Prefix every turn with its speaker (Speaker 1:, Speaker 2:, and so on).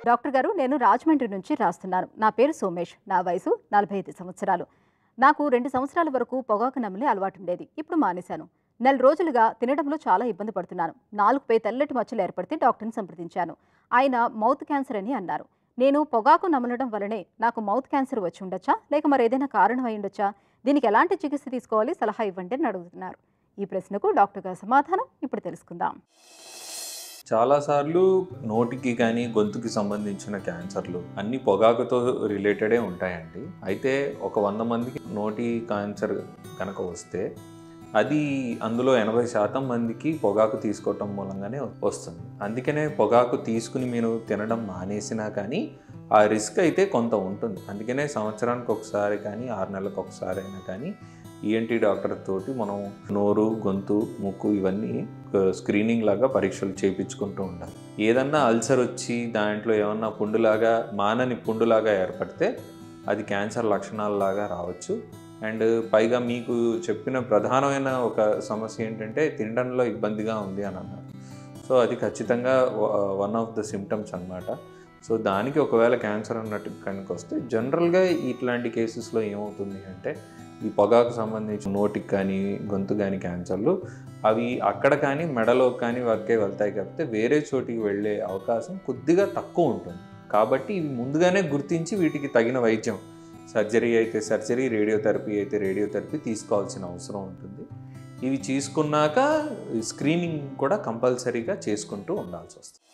Speaker 1: doctor గారు నేను రాజమండ్రి నుంచి రాస్తున్నాను నా పేరు సోమేష్ నా వయసు నలభై ఐదు సంవత్సరాలు నాకు రెండు సంవత్సరాల వరకు పొగాకు నమిలే అలవాటు ఉండేది ఇప్పుడు మానేశాను నెల రోజులుగా తినడంలో చాలా ఇబ్బంది పడుతున్నాను నాలుగుపై తెల్లటి మచ్చలు ఏర్పడితే డాక్టర్ని సంప్రదించాను ఆయన మౌత్ క్యాన్సర్ అని అన్నారు నేను పొగాకు నమలడం వల్లనే నాకు మౌత్ క్యాన్సర్ వచ్చి ఉండొచ్చా లేక మరి ఏదైనా కారణం అయి ఉండొచ్చా దీనికి ఎలాంటి చికిత్స తీసుకోవాలి సలహా ఇవ్వండి అని అడుగుతున్నారు ఈ ప్రశ్నకు డాక్టర్ గారి సమాధానం ఇప్పుడు తెలుసుకుందాం
Speaker 2: చాలాసార్లు నోటికి కానీ గొంతుకి సంబంధించిన క్యాన్సర్లు అన్ని పొగాకుతో రిలేటెడే ఉంటాయండి అయితే ఒక వంద మందికి నోటి క్యాన్సర్ కనుక వస్తే అది అందులో ఎనభై శాతం మందికి పొగాకు తీసుకోవటం మూలంగానే వస్తుంది అందుకనే పొగాకు తీసుకుని మీరు తినడం మానేసినా కానీ ఆ రిస్క్ అయితే కొంత ఉంటుంది అందుకనే సంవత్సరానికి ఒకసారి కానీ ఆరు నెలలకు ఒకసారి అయినా కానీ ఈఎన్టీ డాక్టర్ తోటి మనం నోరు గొంతు ముక్కు ఇవన్నీ స్క్రీనింగ్ లాగా పరీక్షలు చేయించుకుంటూ ఉండాలి ఏదన్నా అల్సర్ వచ్చి దాంట్లో ఏమన్నా పుండులాగా మానని పుండులాగా ఏర్పడితే అది క్యాన్సర్ లక్షణాలలాగా రావచ్చు అండ్ పైగా మీకు చెప్పిన ప్రధానమైన ఒక సమస్య ఏంటంటే తినడంలో ఇబ్బందిగా ఉంది అని అన్నారు సో అది ఖచ్చితంగా వన్ ఆఫ్ ద సిమ్టమ్స్ అన్నమాట సో దానికి ఒకవేళ క్యాన్సర్ అన్నట్టు కనుక వస్తే జనరల్గా ఇట్లాంటి కేసెస్లో ఏమవుతుంది అంటే ఈ పొగాకు సంబంధించి నోటికి కానీ గొంతు కానీ క్యాన్సర్లు అవి అక్కడ కానీ మెడలో కానీ వరకే వెళ్తాయి కాకపోతే వేరే చోటికి వెళ్ళే అవకాశం కొద్దిగా తక్కువ ఉంటుంది కాబట్టి ఇవి ముందుగానే గుర్తించి వీటికి తగిన వైద్యం సర్జరీ అయితే సర్జరీ రేడియోథెరపీ అయితే రేడియోథెరపీ తీసుకోవాల్సిన అవసరం ఉంటుంది ఇవి తీసుకున్నాక స్క్రీనింగ్ కూడా కంపల్సరీగా చేసుకుంటూ ఉండాల్సి వస్తుంది